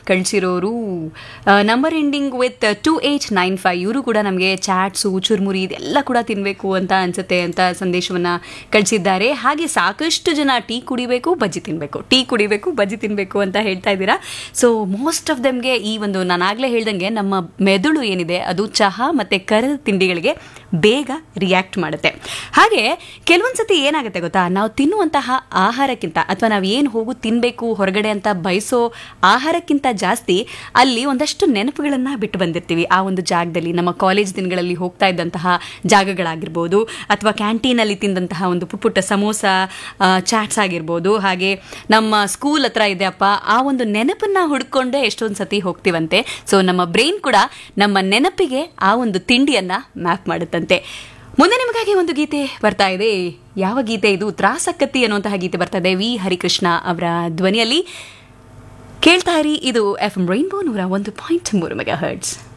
ಕಳಿಸಿರೋರು number ending with two eight nine five ಇವರು ಕೂಡ ನಮಗೆ ಚಾಟ್ಸು ಚುರ್ಮುರಿ ಇದೆಲ್ಲ ಕೂಡ ತಿನ್ನಬೇಕು ಅಂತ ಅನ್ಸುತ್ತೆ ಅಂತ ಸಂದೇಶವನ್ನು ಕಳಿಸಿದ್ದಾರೆ ಹಾಗೆ ಸಾಕಷ್ಟು ಜನ ಟೀ ಕುಡಿಬೇಕು ಬಜ್ಜಿ ತಿನ್ನಬೇಕು ಟೀ ಕುಡಿಬೇಕು ಬಜ್ಜಿ ತಿನ್ನಬೇಕು ಅಂತ ಹೇಳ್ತಾ ಇದ್ದೀರಾ ಸೊ ಮೋಸ್ಟ್ ಆಫ್ ದೆಮ್ಗೆ ಈ ಒಂದು ನಾನು ಆಗಲೇ ಹೇಳ್ದಂಗೆ ನಮ್ಮ ಮೆದುಳು ಏನಿದೆ ಅದು ಚಹಾ ಮತ್ತು ಕರದ ತಿಂಡಿಗಳಿಗೆ ಬೇಗ ರಿಯಾಕ್ಟ್ ಮಾಡುತ್ತೆ ಹಾಗೆ ಕೆಲವೊಂದು ಸತಿ ಏನಾಗುತ್ತೆ ಗೊತ್ತಾ ನಾವು ತಿನ್ನುವಂತಹ ಆಹಾರಕ್ಕಿಂತ ಅಥವಾ ನಾವು ಏನು ಹೋಗು ತಿನ್ನಬೇಕು ಹೊರಗಡೆ ಅಂತ ಬಯಸೋ ಆಹಾರಕ್ಕಿಂತ ಜಾಸ್ತಿ ಅಲ್ಲಿ ಒಂದಷ್ಟು ನೆನಪುಗಳನ್ನು ಬಿಟ್ಟು ಬಂದಿರ್ತೀವಿ ಆ ಒಂದು ಜಾಗದಲ್ಲಿ ನಮ್ಮ ಕಾಲೇಜ್ ದಿನಗಳಲ್ಲಿ ಹೋಗ್ತಾ ಇದ್ದಂತಹ ಜಾಗಗಳಾಗಿರ್ಬೋದು ಅಥವಾ ಕ್ಯಾಂಟೀನಲ್ಲಿ ತಿಂದಂತಹ ಒಂದು ಪುಟ್ಟ ಪುಟ್ಟ ಸಮೋಸ ಚಾಟ್ಸ್ ಆಗಿರ್ಬೋದು ಹಾಗೆ ನಮ್ಮ ಸ್ಕೂಲ್ ಹತ್ರ ಇದೆಯಪ್ಪ ಆ ಒಂದು ನೆನಪನ್ನ ಹುಡ್ಕೊಂಡೇ ಎಷ್ಟೊಂದು ಸತಿ ಹೋಗ್ತೀವಂತೆ ಸೊ ನಮ್ಮ ಬ್ರೈನ್ ಕೂಡ ನಮ್ಮ ನೆನಪಿಗೆ ಆ ಒಂದು ತಿಂಡಿಯನ್ನ ಮ್ಯಾಪ್ ಮಾಡುತ್ತಂತೆ ಮುಂದೆ ನಿಮಗಾಗಿ ಒಂದು ಗೀತೆ ಬರ್ತಾ ಇದೆ ಯಾವ ಗೀತೆ ಇದು ತ್ರಾಸಕ್ಕತ್ತಿ ಅನ್ನುವಂತಹ ಗೀತೆ ಬರ್ತಾ ಇದೆ ವಿ ಹರಿಕೃಷ್ಣ ಅವರ ಧ್ವನಿಯಲ್ಲಿ ಕೇಳ್ತಾ ಇರಿ ಇದು ಎಫ್ ಎಂ ರೈನ್ಬೋ ನೂರ ಒಂದು ಪಾಯಿಂಟ್ ಮೂರು ಮೆಗಾ ಹರ್ಟ್ಸ್